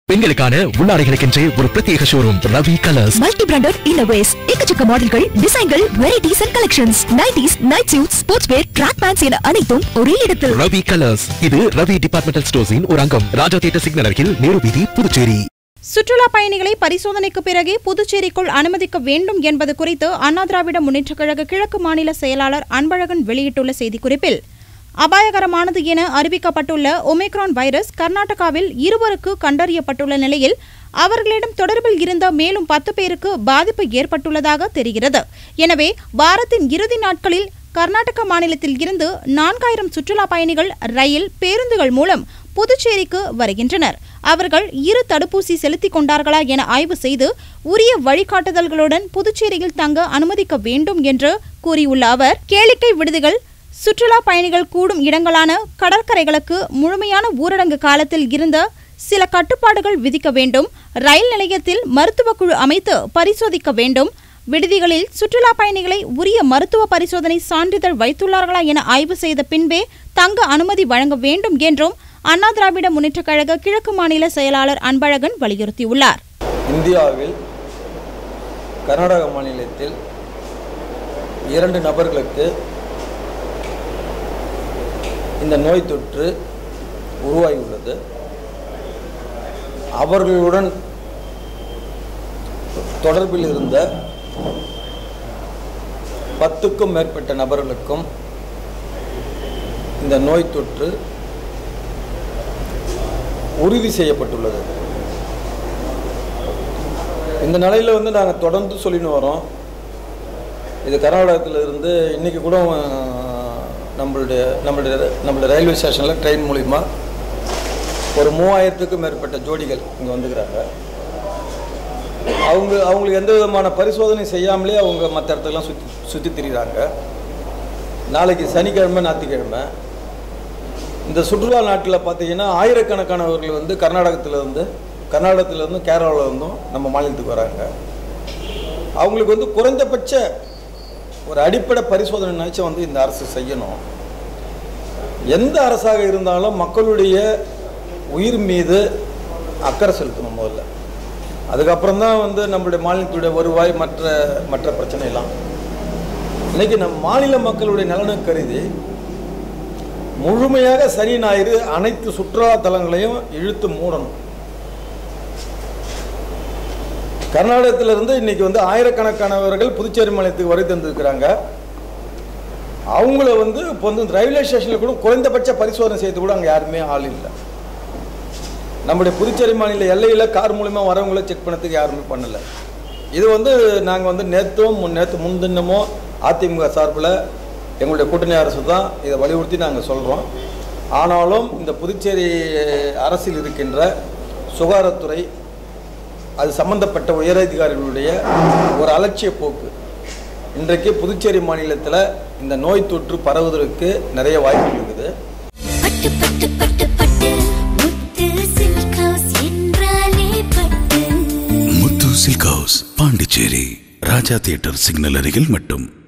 பெண்களுக்கான உள்ளாடைகளுக்கென்றே ஒரு பிரத்யேக showroom Ravi colours multi branded innovates எக்கச்சக்க மாடல்கள் டிசைன்கள் varieties and collections nighties night suit sports wear track pants என அனைத்தும் ஒரே இடத்தில் ரவி கலர்ஸ் இது ரவி டிபார்ட்மெண்டல் ஸ்டோர்ஸின் ஒரு அங்கம் ராஜா தியேட்டர் சிக்னல் அருகில் நேரு வீதி புதுச்சேரி சுற்றுலா பயணிகளை பரிசோதனைக்கு பிறகே புதுச்சேரிக்குள் அனுமதிக்க வேண்டும் என்பது குறித்து அண்ணா திராவிட முன்னேற்றக் கழக கிழக்கு மாநில செயலாளர் அன்பழகன் வெளியிட்டுள்ள செய்திக்குறிப்பில் அபாயகரமானது என அறிவிக்கப்பட்டுள்ள ஒமிக்ரான் வைரஸ் கர்நாடகாவில் இருவருக்கு கண்டறியப்பட்டுள்ள நிலையில் அவர்களிடம் தொடர்பில் இருந்த மேலும் பத்து பேருக்கு பாதிப்பு ஏற்பட்டுள்ளதாக தெரிகிறது எனவே வாரத்தின் இறுதி நாட்களில் கர்நாடக மாநிலத்தில் இருந்து நான்காயிரம் சுற்றுலா பயணிகள் ரயில் பேருந்துகள் மூலம் புதுச்சேரிக்கு வருகின்றனர் அவர்கள் இரு தடுப்பூசி செலுத்திக் கொண்டார்களா என ஆய்வு செய்து உரிய வழிகாட்டுதல்களுடன் புதுச்சேரியில் தங்க அனுமதிக்க வேண்டும் என்று கூறியுள்ள அவர் கேளிக்கை விடுதிகள் சுற்றுலா பயணிகள் கூடும் இடங்களான கடற்கரைகளுக்கு முழுமையான ஊரடங்கு காலத்தில் இருந்த சில கட்டுப்பாடுகள் விதிக்க வேண்டும் ரயில் நிலையத்தில் மருத்துவ குழு அமைத்து பரிசோதிக்க வேண்டும் விடுதிகளில் சுற்றுலா பயணிகளை உரிய மருத்துவ பரிசோதனை சான்றிதழ் வைத்துள்ளார்களா என ஆய்வு செய்த பின்பே தங்க அனுமதி வழங்க வேண்டும் என்றும் அண்ணா திராவிட முன்னேற்றக் கழக கிழக்கு மாநில செயலாளர் அன்பழகன் வலியுறுத்தியுள்ளார் இந்தியாவில் கர்நாடக மாநிலத்தில் இரண்டு நபர்களுக்கு இந்த நோய் தொற்று உருவாகியுள்ளது அவர்களுடன் தொடர்பில் இருந்த பத்துக்கும் மேற்பட்ட நபர்களுக்கும் இந்த நோய் தொற்று உறுதி செய்யப்பட்டுள்ளது இந்த நிலையில் வந்து நாங்கள் தொடர்ந்து சொல்லின்னு வரோம் இது கர்நாடகத்தில் இருந்து இன்றைக்கி கூட அஹ், நம்மளுடைய நம்மளுடைய நம்மளுடைய ரயில்வே ஸ்டேஷனில் ட்ரெயின் மூலிமா ஒரு மூவாயிரத்துக்கும் மேற்பட்ட ஜோடிகள் இங்கே வந்துக்கிறாங்க அவங்க அவங்களுக்கு எந்த விதமான பரிசோதனை செய்யாமலே அவங்க மற்ற இடத்துக்கெல்லாம் சுற்றி சுற்றி திரிகிறாங்க நாளைக்கு சனிக்கிழமை ஞாயிற்றுக்கிழமை இந்த சுற்றுலா நாட்டில் பார்த்தீங்கன்னா ஆயிரக்கணக்கானவர்கள் வந்து கர்நாடகத்திலேருந்து கர்நாடகத்திலேருந்து கேரளாவிலேருந்தும் நம்ம மாநிலத்துக்கு வராங்க அவங்களுக்கு வந்து குறைந்தபட்ச ஒரு அடிப்படை பரிசோதனைனாச்சும் வந்து இந்த அரசு செய்யணும் எந்த அரசாக இருந்தாலும் மக்களுடைய உயிர் மீது அக்கறை செலுத்தணும் முதல்ல அதுக்கப்புறம் தான் வந்து நம்மளுடைய மாநிலத்துடைய வருவாய் மற்ற மற்ற பிரச்சனைலாம் இன்னைக்கு நம் மாநில மக்களுடைய நலனை கருதி முழுமையாக சனி ஞாயிறு அனைத்து சுற்றுலா தலங்களையும் இழுத்து மூடணும் கர்நாடகத்திலிருந்து இன்னைக்கு வந்து ஆயிரக்கணக்கானவர்கள் புதுச்சேரி மாநிலத்துக்கு வருகை தந்திருக்கிறாங்க அவங்கள வந்து இப்போ வந்து ரயில்வே ஸ்டேஷனில் கூட குறைந்தபட்ச பரிசோதனை செய்து கூட அங்கே யாருமே ஆள் இல்லை நம்முடைய புதுச்சேரி மாநில எல்லையில் கார் மூலிமா வரவங்கள செக் பண்ணதுக்கு யாருமே பண்ணலை இது வந்து நாங்கள் வந்து நேற்றும் முன் நேற்று முன்தினமோ அதிமுக சார்பில் எங்களுடைய கூட்டணி அரசு தான் இதை வலியுறுத்தி நாங்கள் சொல்கிறோம் ஆனாலும் இந்த புதுச்சேரி அரசில் இருக்கின்ற சுகாதாரத்துறை அது சம்பந்தப்பட்ட உயரதிகாரிகளுடைய ஒரு அலட்சிய போக்கு இன்றைக்கு புதுச்சேரி மாநிலத்தில் இந்த நோய் தொற்று பரவுவதற்கு நிறைய வாய்ப்பு இருக்குது பட்டு பட்டு பட்டு பட்டு முத்து சில்க் ஹவுஸ் என்றாலே பட்டு Muthu silk house Pondicherry Raja theatre signal அருகில் மட்டும்